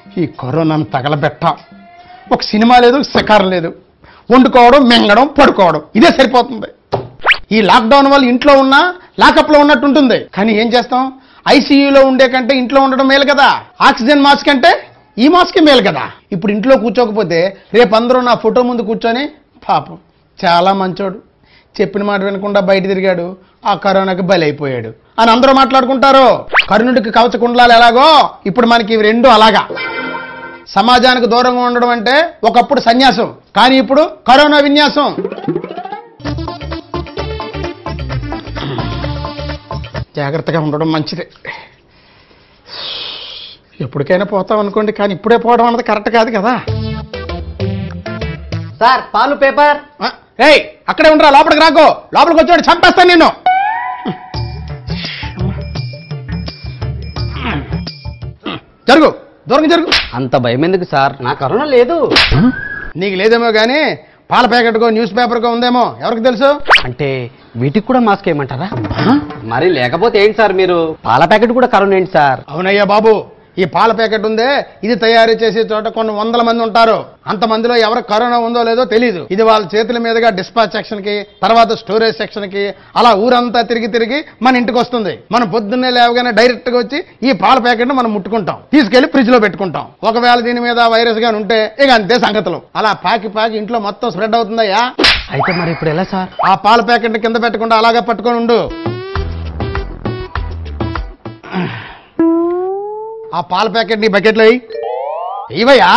ఈ కరోనాను తగలబెట్టాం ఒక సినిమా లేదు శకారం లేదు వండుకోవడం మెంగడం పడుకోవడం ఇదే సరిపోతుంది ఈ లాక్డౌన్ వల్ల ఇంట్లో ఉన్నా లాకప్లో ఉన్నట్టు ఉంటుంది కానీ ఏం చేస్తాం ఐసీయూలో ఉండే కంటే ఇంట్లో ఉండడం మేలు కదా ఆక్సిజన్ మాస్క్ అంటే ఈ మాస్కే మేలు కదా ఇప్పుడు ఇంట్లో కూర్చోకపోతే రేపు అందరూ నా ఫోటో ముందు కూర్చొని పాపం చాలా మంచోడు చెప్పిన మాట వినకుండా బయట తిరిగాడు ఆ కరోనాకి బలైపోయాడు అని అందరూ మాట్లాడుకుంటారు కరుణుడికి కవచ కుండలాలు ఎలాగో ఇప్పుడు మనకి ఇవి రెండు అలాగా సమాజానికి దూరంగా ఉండడం అంటే ఒకప్పుడు సన్యాసం కానీ ఇప్పుడు కరోనా విన్యాసం జాగ్రత్తగా ఉండడం మంచిది ఎప్పటికైనా పోతాం అనుకోండి కానీ ఇప్పుడే పోవడం అన్నది కరెక్ట్ కాదు కదా సార్ పాలు పేపర్ ఆ, ఏయ్ అక్కడే ఉండరా లోపలికి రాకో లోపలికి వచ్చాడు చంపేస్తాను నేను జరుగు దూరంగా జరుగు అంత భయం ఎందుకు సార్ నా కరోనా లేదు నీకు లేదేమో కానీ పాల ప్యాకెట్కో న్యూస్ పేపర్కో ఉందేమో ఎవరికి తెలుసు అంటే వీటికి కూడా మాస్క్ వేయమంటారా మరి లేకపోతే ఏంటి సార్ మీరు పాల ప్యాకెట్ కూడా కరోనా ఏంటి సార్ అవునయ్యా బాబు ఈ పాల ప్యాకెట్ ఉందే ఇది తయారు చేసే చోట కొన్ని వందల మంది ఉంటారు అంతమందిలో ఎవరికి కరోనా ఉందో లేదో తెలియదు ఇది వాళ్ళ చేతుల మీదుగా డిస్పాచ్ సెక్షన్ కి తర్వాత స్టోరేజ్ సెక్షన్ కి అలా ఊరంతా తిరిగి తిరిగి మన ఇంటికి వస్తుంది మనం పొద్దున్నే లేవగానే డైరెక్ట్ గా వచ్చి ఈ పాల ప్యాకెట్ మనం ముట్టుకుంటాం తీసుకెళ్లి ఫ్రిడ్జ్ లో పెట్టుకుంటాం ఒకవేళ దీని మీద వైరస్ గాని ఉంటే ఇక అంతే సంగతులు అలా పాకి పాకి ఇంట్లో మొత్తం స్ప్రెడ్ అవుతుందయ్యా అయితే మరి ఇప్పుడు ఎలా సార్ ఆ పాల ప్యాకెట్ కింద పెట్టకుండా అలాగే పట్టుకొని ఉండు ఆ పాల ప్యాకెట్ నీ బకెట్లో వేయి ఇవయ్యా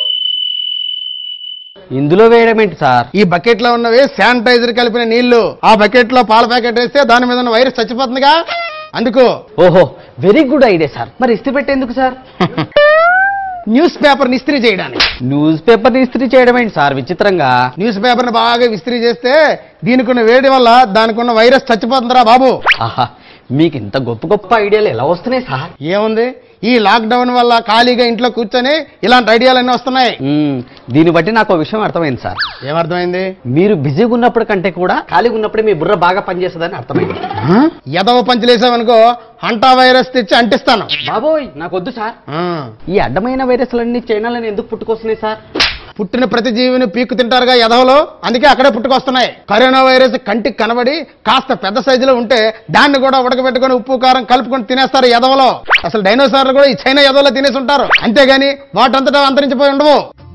ఇందులో వేయడం ఏంటి సార్ ఈ బకెట్ లో ఉన్నవి శానిటైజర్ కలిపిన నీళ్లు ఆ బకెట్ లో పాల ప్యాకెట్ వేస్తే దాని మీద ఉన్న వైరస్ చచ్చిపోతుందిగా అందుకు ఓహో వెరీ గుడ్ ఐడియా సార్ మరి ఇస్త్రీ పెట్టేందుకు సార్ న్యూస్ పేపర్ ఇస్త్రీ చేయడానికి న్యూస్ పేపర్ ఇస్త్రీ చేయడం ఏంటి సార్ విచిత్రంగా న్యూస్ పేపర్ ని బాగా విస్త్రీ చేస్తే దీనికి ఉన్న వేడి వల్ల దానికి ఉన్న వైరస్ చచ్చిపోతుందిరా బాబు ఆహా మీకు ఇంత గొప్ప గొప్ప ఐడియాలు ఎలా వస్తున్నాయి సార్ ఏముంది ఈ లాక్డౌన్ వల్ల ఖాళీగా ఇంట్లో కూర్చొని ఇలాంటి ఐడియాలన్నీ వస్తున్నాయి మ్మ్, దీన్ని బట్టి నాకు ఒక విషయం అర్థమైంది సార్ ఏమర్థమైంది మీరు బిజీగా ఉన్నప్పుడు కంటే కూడా ఖాళీగా ఉన్నప్పుడే మీ బుర్ర బాగా పనిచేస్తుందని అర్థమైంది ఎదవ పంచులేసావనుకో అంటా వైరస్ తెచ్చి అంటిస్తాను బాబోయ్ నాకు వద్దు సార్ ఆ. ఈ అడ్డమైన వైరస్లన్నీ చైనాలని ఎందుకు పుట్టుకొస్తున్నాయి సార్ పుట్టిన ప్రతి జీవిని పీక్కు తింటారుగా ఎదవలో అందుకే అక్కడే పుట్టుకొస్తున్నాయి కరోనా వైరస్ కంటికి కనబడి కాస్త పెద్ద సైజులో ఉంటే దాన్ని కూడా ఉడకబెట్టుకొని ఉప్పు కారం కలుపుకొని తినేస్తారు ఎదవలో అసలు డైనోసార్లు కూడా ఈ చైనా ఎదవలో తినేసి ఉంటారు అంతేగాని వాటంతటా అంతరించిపోయి ఉండవు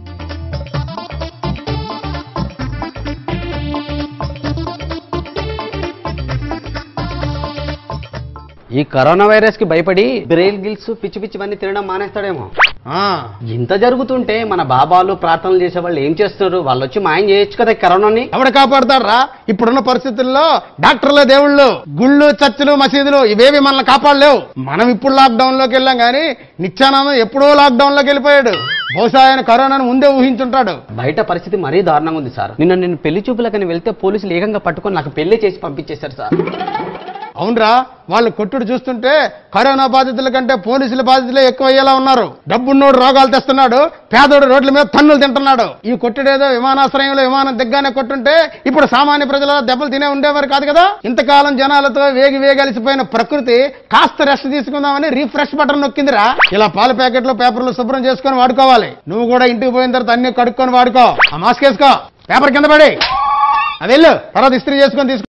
ఈ కరోనా వైరస్ కి భయపడి బ్రెయిల్ గిల్స్ పిచ్చి పిచ్చివన్నీ తినడం మానేస్తాడేమో ఆ, ఇంత జరుగుతుంటే మన బాబాలు ప్రార్థనలు చేసే వాళ్ళు ఏం చేస్తారు వాళ్ళు వచ్చి మాయం చేయొచ్చు కదా ఈ కరోనాని ఎవడు కాపాడుతారా ఇప్పుడున్న పరిస్థితుల్లో డాక్టర్లు దేవుళ్ళు గుళ్ళు చర్చిలు మసీదులు ఇవేవి మనల్ని కాపాడలేవు మనం ఇప్పుడు లాక్డౌన్ లోకి వెళ్ళాం కానీ నిత్యానందం ఎప్పుడో లాక్డౌన్ లోకి వెళ్ళిపోయాడు బహుశా ఆయన కరోనాను ముందే ఊహించుంటాడు బయట పరిస్థితి మరీ దారుణంగా ఉంది సార్ నిన్న నేను పెళ్లి చూపులకని వెళ్తే పోలీసులు ఏకంగా పట్టుకొని నాకు పెళ్లి చేసి పంపించేశారు సార్ అవునరా వాళ్ళు కొట్టుడు చూస్తుంటే కరోనా బాధితుల కంటే పోలీసుల బాధితులే ఎక్కువ అయ్యేలా ఉన్నారు డబ్బున్నోడు రోగాలు తెస్తున్నాడు పేదోడు రోడ్ల మీద తన్నులు తింటున్నాడు ఈ కొట్టుడేదో విమానాశ్రయంలో విమానం దిగ్గానే కొట్టుంటే ఇప్పుడు సామాన్య ప్రజల దెబ్బలు తినే ఉండేవారు కాదు కదా ఇంతకాలం జనాలతో వేగి వేగలిసిపోయిన ప్రకృతి కాస్త రెస్ట్ తీసుకుందామని రీఫ్రెష్ బటన్ నొక్కిందిరా ఇలా పాల ప్యాకెట్లు పేపర్లు శుభ్రం చేసుకొని వాడుకోవాలి నువ్వు కూడా ఇంటికి పోయిన తర్వాత అన్ని కడుక్కొని వాడుకో ఆ మాస్క్ వేసుకో పేపర్ కింద పడి అది వెళ్ళు తర్వాత ఇస్త్రీ చేసుకొని తీసుకో